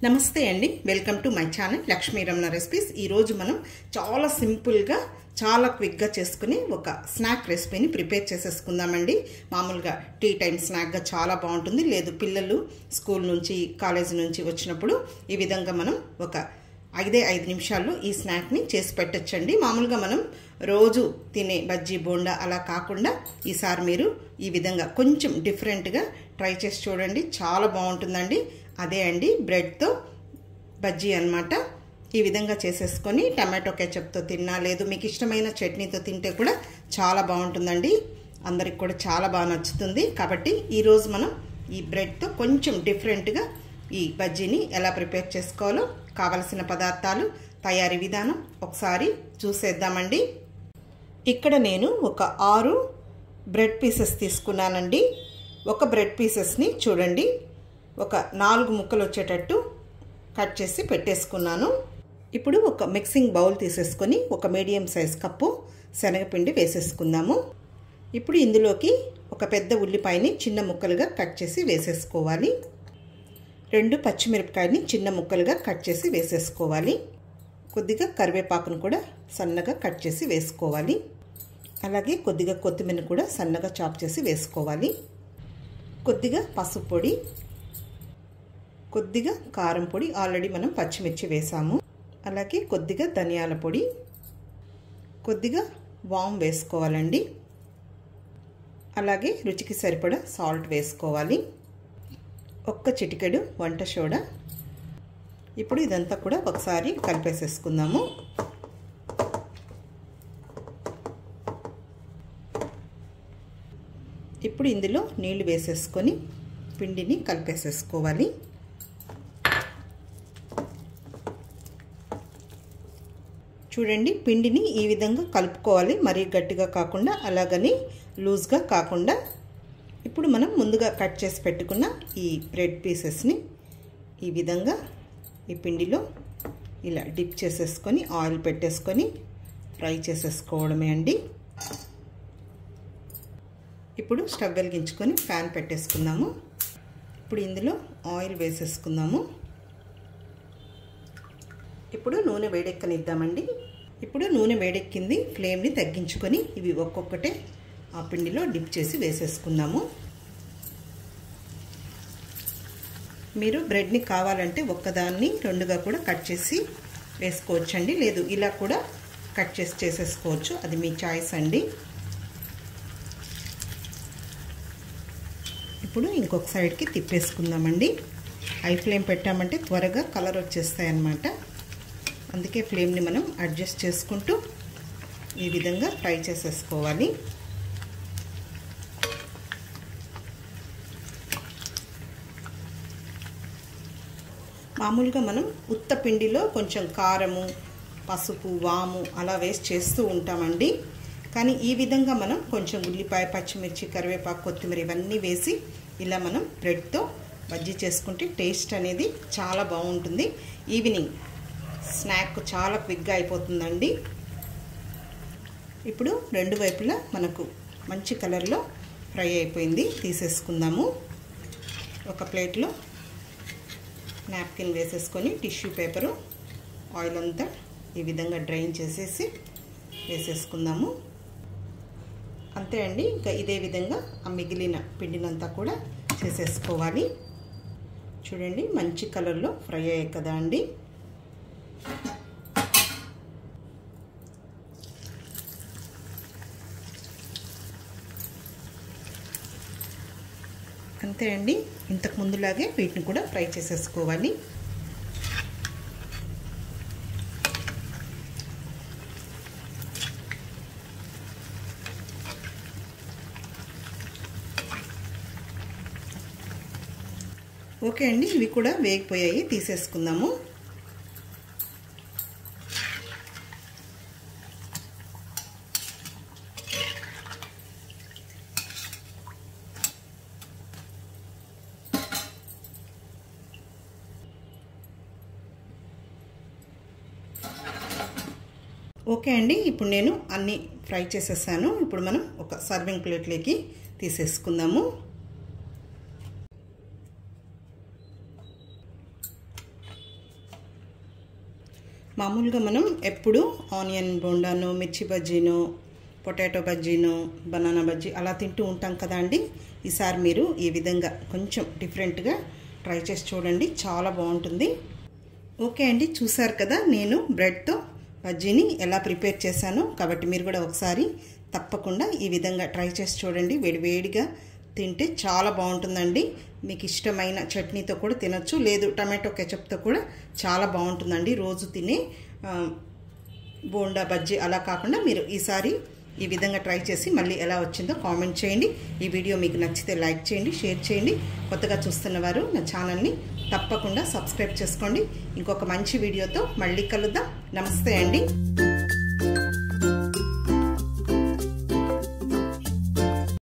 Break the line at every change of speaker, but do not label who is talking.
నమస్తే అండి welcome to my channel Lakshmi Ramana recipes ఈరోజు మనం చాలా సింపుల్గా చాలా క్విక్గా చేసుకుని ఒక స్నాక్ రెసిపీని ప్రిపేర్ చేసేసుకుందామండి మామూలుగా టీ టైం స్నాక్గా చాలా బాగుంటుంది లేదు పిల్లలు స్కూల్ నుంచి కాలేజ్ నుంచి వచ్చినప్పుడు ఈ విధంగా మనం ఒక ఐదే ఐదు నిమిషాల్లో ఈ స్నాక్ని చేసి పెట్టచ్చండి మామూలుగా మనం రోజు తినే బజ్జీ బోండా అలా కాకుండా ఈసారి మీరు ఈ విధంగా కొంచెం డిఫరెంట్గా ట్రై చేసి చూడండి చాలా బాగుంటుందండి అదే అండి బ్రెడ్తో బజ్జీ అనమాట ఈ విధంగా చేసేసుకొని టమాటో కెచప్తో తిన్నా లేదు మీకు ఇష్టమైన చట్నీతో తింటే కూడా చాలా బాగుంటుందండి అందరికి కూడా చాలా బాగా నచ్చుతుంది కాబట్టి ఈరోజు మనం ఈ బ్రెడ్తో కొంచెం డిఫరెంట్గా ఈ బజ్జీని ఎలా ప్రిపేర్ చేసుకోవాలో కావలసిన పదార్థాలు తయారీ విధానం ఒకసారి చూసేద్దామండి ఇక్కడ నేను ఒక ఆరు బ్రెడ్ పీసెస్ తీసుకున్నానండి ఒక బ్రెడ్ పీసెస్ని చూడండి ఒక నాలుగు ముక్కలు వచ్చేటట్టు కట్ చేసి పెట్టేసుకున్నాను ఇప్పుడు ఒక మిక్సింగ్ బౌల్ తీసేసుకొని ఒక మీడియం సైజ్ కప్పు శనగపిండి వేసేసుకుందాము ఇప్పుడు ఇందులోకి ఒక పెద్ద ఉల్లిపాయని చిన్న ముక్కలుగా కట్ చేసి వేసేసుకోవాలి రెండు పచ్చిమిరపకాయని చిన్న ముక్కలుగా కట్ చేసి వేసేసుకోవాలి కొద్దిగా కరివేపాకును కూడా సన్నగా కట్ చేసి వేసుకోవాలి అలాగే కొద్దిగా కొత్తిమీర కూడా సన్నగా చాప్ చేసి వేసుకోవాలి కొద్దిగా పసుపు పొడి కొద్దిగా కారం పొడి ఆల్రెడీ మనం పచ్చిమిర్చి వేసాము అలాగే కొద్దిగా ధనియాల పొడి కొద్దిగా వామ్ వేసుకోవాలండి అలాగే రుచికి సరిపడా సాల్ట్ వేసుకోవాలి ఒక్క చిటికెడు వంట సోడా ఇప్పుడు ఇదంతా కూడా ఒకసారి కలిపేసేసుకుందాము ఇప్పుడు ఇందులో నీళ్లు వేసేసుకొని పిండిని కలిపేసేసుకోవాలి చూడండి పిండిని ఈ విధంగా కలుపుకోవాలి మరీ గట్టిగా కాకుండా అలాగని లూజ్గా కాకుండా ఇప్పుడు మనం ముందుగా కట్ చేసి పెట్టుకున్న ఈ బ్రెడ్ పీసెస్ని ఈ విధంగా ఈ పిండిలో ఇలా డిప్ చేసేసుకొని ఆయిల్ పెట్టేసుకొని ఫ్రై చేసేసుకోవడమే అండి ఇప్పుడు స్టవ్ వెలిగించుకొని ప్యాన్ పెట్టేసుకుందాము ఇప్పుడు ఇందులో ఆయిల్ వేసేసుకుందాము ఇప్పుడు నూనె వేడెక్కనిద్దామండి ఇప్పుడు నూనె వేడెక్కింది ఫ్లేమ్ని తగ్గించుకొని ఇవి ఒక్కొక్కటే ఆ పిండిలో డిప్ చేసి వేసేసుకుందాము మీరు బ్రెడ్ని కావాలంటే ఒక్కదాన్ని రెండుగా కూడా కట్ చేసి వేసుకోవచ్చండి లేదు ఇలా కూడా కట్ చేసి చేసేసుకోవచ్చు అది మీ చాయిస్ అండి ఇప్పుడు ఇంకొక సైడ్కి తిప్పేసుకుందామండి హై ఫ్లేమ్ పెట్టామంటే త్వరగా కలర్ వచ్చేస్తాయి అన్నమాట అందుకే ఫ్లేమ్ని మనం అడ్జస్ట్ చేసుకుంటూ ఈ విధంగా ఫ్రై చేసేసుకోవాలి మామూలుగా మనం ఉత్త పిండిలో కొంచెం కారము పసుపు వాము అలా వేసి చేస్తూ ఉంటామండి కానీ ఈ విధంగా మనం కొంచెం ఉల్లిపాయ పచ్చిమిర్చి కరివేపాకు కొత్తిమీర ఇవన్నీ వేసి ఇలా మనం బ్రెడ్తో బజ్జీ చేసుకుంటే టేస్ట్ అనేది చాలా బాగుంటుంది ఈవినింగ్ స్నాక్ చాలా క్విక్గా అయిపోతుందండి ఇప్పుడు రెండు వైపులా మనకు మంచి కలర్లో ఫ్రై అయిపోయింది తీసేసుకుందాము ఒక ప్లేట్లో నాప్కిన్ వేసేసుకొని టిష్యూ పేపరు ఆయిల్ అంతా ఈ విధంగా డ్రైన్ చేసేసి వేసేసుకుందాము అంతే అండి ఇంకా ఇదే విధంగా ఆ మిగిలిన పిండినంతా కూడా చేసేసుకోవాలి చూడండి మంచి కలర్లో ఫ్రై అయ్యాయి కదా అండి అంతే అండి ఇంతకు ముందులాగే వీటిని కూడా ఫ్రై చేసేసుకోవాలి ఓకే అండి ఇవి కూడా వేగిపోయాయి తీసేసుకుందాము ఓకే అండి ఇప్పుడు నేను అన్నీ ఫ్రై చేసేసాను ఇప్పుడు మనం ఒక సర్వింగ్ ప్లేట్లోకి తీసేసుకుందాము మామూలుగా మనం ఎప్పుడు ఆనియన్ బోండాను మిర్చి బజ్జీను పొటాటో బజ్జీను బనానా బజ్జీ అలా తింటూ ఉంటాం కదా అండి ఈసారి మీరు ఈ విధంగా కొంచెం డిఫరెంట్గా ట్రై చేసి చూడండి చాలా బాగుంటుంది ఓకే అండి చూసారు కదా నేను బ్రెడ్తో బజ్జీని ఎలా ప్రిపేర్ చేశాను కాబట్టి మీరు కూడా ఒకసారి తప్పకుండా ఈ విధంగా ట్రై చేసి చూడండి వేడివేడిగా తింటే చాలా బాగుంటుందండి మీకు ఇష్టమైన చట్నీతో కూడా తినొచ్చు లేదు టమాటో కెచప్తో కూడా చాలా బాగుంటుందండి రోజు తినే బోండా బజ్జీ అలా కాకుండా మీరు ఈసారి ఈ విధంగా ట్రై చేసి మళ్ళీ ఎలా వచ్చిందో కామెంట్ చేయండి ఈ వీడియో మీకు నచ్చితే లైక్ చేయండి షేర్ చేయండి కొత్తగా చూస్తున్న వారు నా ఛానల్ని తప్పకుండా సబ్స్క్రైబ్ చేసుకోండి ఇంకొక మంచి వీడియోతో మళ్ళీ కలుద్దాం నమస్తే అండి